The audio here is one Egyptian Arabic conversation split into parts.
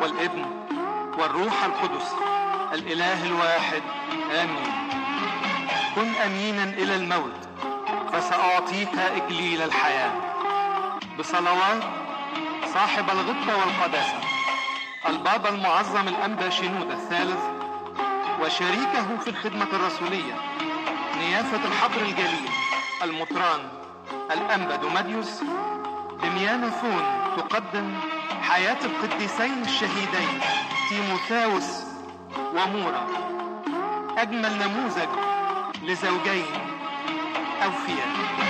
والابن والروح القدس الإله الواحد آمين كن أمينا إلى الموت فسأعطيك إكليل الحياة بصلوات صاحب الغبة والقداسة البابا المعظم الأنبا شنودة الثالث وشريكه في الخدمة الرسولية نيافة الحبر الجليل المطران الأنبا دوماديوس دميانا فون تقدم حياة القديسين الشهيدين تيموثاوس ومورا أجمل نموذج لزوجين أوفياء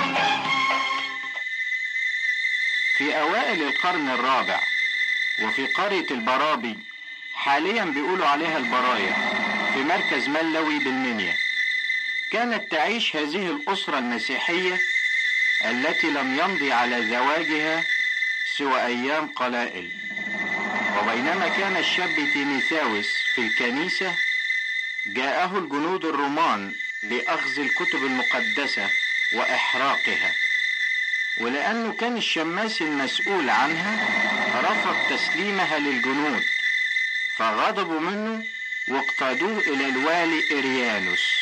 في أوائل القرن الرابع وفي قرية البرابي حاليا بيقولوا عليها البرايا في مركز ملوي بالمنيا كانت تعيش هذه الأسرة المسيحية التي لم يمضي على زواجها سوى أيام قلائل وبينما كان الشاب تيميثاوس في الكنيسة جاءه الجنود الرومان لأخذ الكتب المقدسة وإحراقها ولأنه كان الشماس المسؤول عنها رفض تسليمها للجنود فغضبوا منه واقتادوه إلى الوالي إريانوس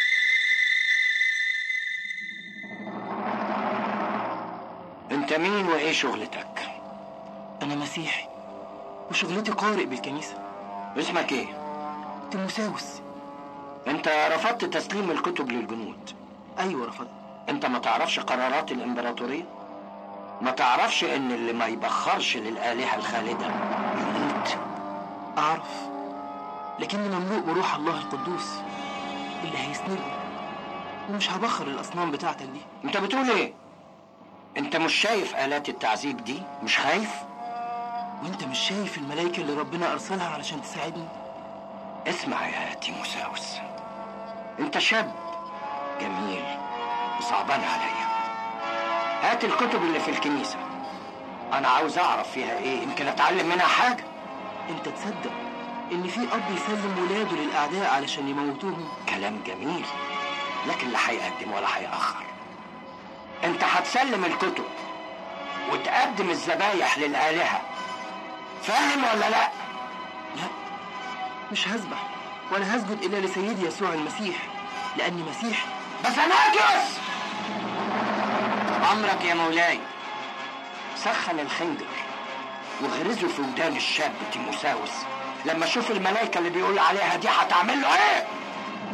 انت مين وايه شغلتك أنا مسيحي وشغلتي قارئ بالكنيسة اسمك ايه تيموساوس انت رفضت تسليم الكتب للجنود أيوة رفضت انت ما تعرفش قرارات الامبراطورية ما تعرفش ان اللي ما يبخرش للآلهة الخالدة يموت أعرف لكني مملوء بروح الله القدوس اللي هيسندني ومش هبخر الأصنام بتاعتك دي انت بتقول ايه انت مش شايف آلات التعذيب دي مش خايف وانت مش شايف الملايكة اللي ربنا أرسلها علشان تساعدني اسمع يا تيموساوس انت شاب جميل وصعبان عليا هات الكتب اللي في الكنيسة انا عاوز اعرف فيها ايه يمكن اتعلم منها حاجة انت تصدق ان في اب يسلم ولاده للاعداء علشان يموتوهم كلام جميل لكن لا هيقدم ولا هيأخر انت هتسلم الكتب وتقدم الذبايح للآلهة فاهم ولا لا لا مش هسبح ولا هسجد الا لسيدي يسوع المسيح لاني مسيحي بس انا اجلس امرك يا مولاي سخن الخنجر وغرزه في ودان الشاب تيموساوس لما اشوف الملائكه اللي بيقول عليها دي هتعمل له ايه